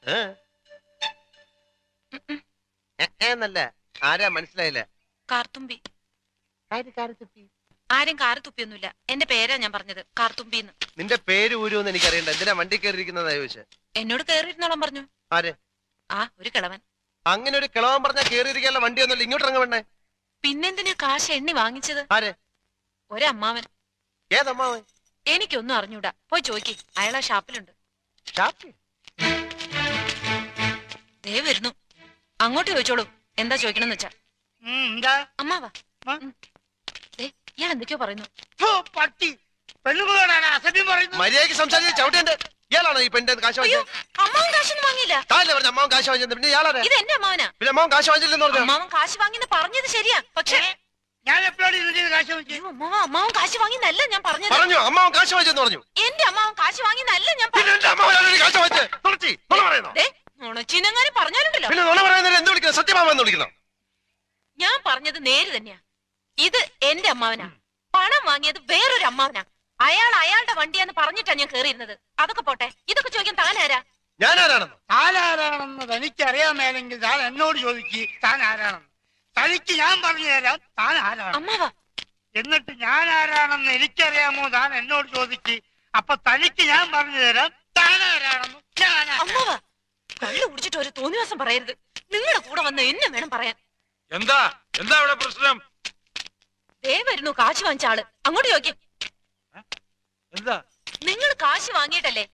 ഏ? എ, ഏ എന്നല്ല ആരാ മനസ്സിലായില്ല കാർത്തുമ്പി ആര് കാരത്തുപ്പി? ആരും കാറ് തുപ്പിയൊന്നുമില്ല എന്റെ പേരാ ഞാൻ പറഞ്ഞത് കാർത്തുമ്പിന്ന് നിന്റെ പേര് ഊരുമെന്ന് എനിക്കറിയണ്ട എന്തിനാ വണ്ടി കയറിയിരിക്കുന്നതാ ചോദിച്ചത് എന്നോട് കേറിയിരുന്നോളം പറഞ്ഞു ആര് ആ ഒരു കിളവൻ അങ്ങനെ ഒരു കിളവൻ പറഞ്ഞാൽ കയറിയിരിക്കാനുള്ള വണ്ടി ഒന്നുമില്ല ഇങ്ങോട്ട് ഇറങ്ങ വേണ്ടേ പിന്നെന്തിനാ കാശ് എണ്ണി വാങ്ങിച്ചത് ആര് ഒരമ്മാവൻ ഏതമ്മാവൻ എനിക്കൊന്നും അറിഞ്ഞൂടാ പോയി ചോയ്ക്ക് അയാളാ ഷാപ്പിലുണ്ട് ഷാപ്പി ദേ വരുന്നു അങ്ങോട്ട് ചോദിച്ചോളൂ എന്താ ചോദിക്കണമെന്ന് വെച്ചാ ഉം, എന്താ അമ്മാവാ ആ? ഉം. ദേ ഇയാൾ എന്തൊക്കെയോ പറയുന്നു ഫു, പട്ടി പെണ്ണുങ്ങളോടാണ് അസഭ്യം പറയുന്നത് മര്യാദയ്ക്ക് സംസാരിച്ച ചവിട്ടേന്റെ ഇയാളാണോ ഈ പെണ്ണിന്റെ കാശ് അയ്യോ വാങ്ങിച്ചത് അമ്മാവൻ കാശൊന്നും വാങ്ങിയില്ല താല്ലേ പറഞ്ഞ അമ്മാവൻ കാശ് വാങ്ങിച്ചത് പിന്നെ ഇയാളാരാ ഇത് എന്റെ അമ്മാവനാ പിന്നെ അമ്മാവൻ കാശ് വാങ്ങിച്ചില്ലെന്ന് പറഞ്ഞു അമ്മാവൻ കാശ് വാങ്ങിന്ന് പറഞ്ഞത് ശരിയാ പക്ഷേ ഞാൻ എപ്പോഴാണ് ഇതിന്റെ കാശ് വെച്ച് അയ്യോ, അമ്മാവൻ അമ്മാവൻ കാശ് വാങ്ങിന്നല്ല ഞാൻ പറഞ്ഞത് പറഞ്ഞു അമ്മാവൻ കാശ് വാങ്ങിച്ചെന്ന് പറഞ്ഞു എന്റെ അമ്മാവൻ കാശ് വാങ്ങിന്നല്ല ഞാൻ പിന്നെ പറഞ്ഞത് എന്റെ അമ്മാവൻ കാശ് വാങ്ങിച്ചത് തുളച്ചി നുണ പറയുന്നോ ദേ നുണച്ചിനെങ്ങാനും പറഞ്ഞാലുണ്ടല്ലോ പിന്നെ നുണ പറയുന്നതിന് എന്ത് വിളിക്കണം സത്യമാമെന്ന് വിളിക്കണം ഞാൻ പറഞ്ഞത് നേര് തന്നെയാ ഇത് എന്റെ അമ്മാവനാ പണം വാങ്ങിയത് വേറൊരു അമ്മാവനാ അയാൾ അയാളുടെ വണ്ടിയാന്ന് പറഞ്ഞിട്ടാ ഞാൻ കേറിയിരുന്നത് അതൊക്കെ പോട്ടെ ഇതൊക്കെ ചോദിക്കാൻ താനാരാ ഞാൻ ആരാണെന്ന് താൻ ആരാണെന്ന് തനിക്ക് അറിയാമേലെങ്കിൽ താൻ എന്നോട് ചോദിക്ക് താൻ ആരാണെന്ന് തനിക്ക് ഞാൻ പറഞ്ഞു തരാം താൻ ആരാണ് അമ്മാവാ എന്നിട്ട് ഞാൻ ആരാണെന്ന് എനിക്കറിയാമോ താൻ എന്നോട് ചോദിക്ക് അപ്പൊ തനിക്ക് ഞാൻ പറഞ്ഞു തരാം താൻ ആരാണെന്ന് ഞാൻ ആരാ- അമ്മാവാ കള്ളു കുടിച്ചിട്ട് ഒരു തോന്നിവാസം പറയരുത് നിങ്ങളുടെ കൂടെ വന്ന് എന്നെ വേണം പറയാൻ എന്താ എന്താ ഇവിടെ പ്രശ്നം ദേ വരുന്നു കാശ് വാങ്ങിച്ച ആള് അങ്ങോട്ട് ചോദിക്കും എന്താ നിങ്ങൾ കാശ് വാങ്ങിയിട്ടല്ലേ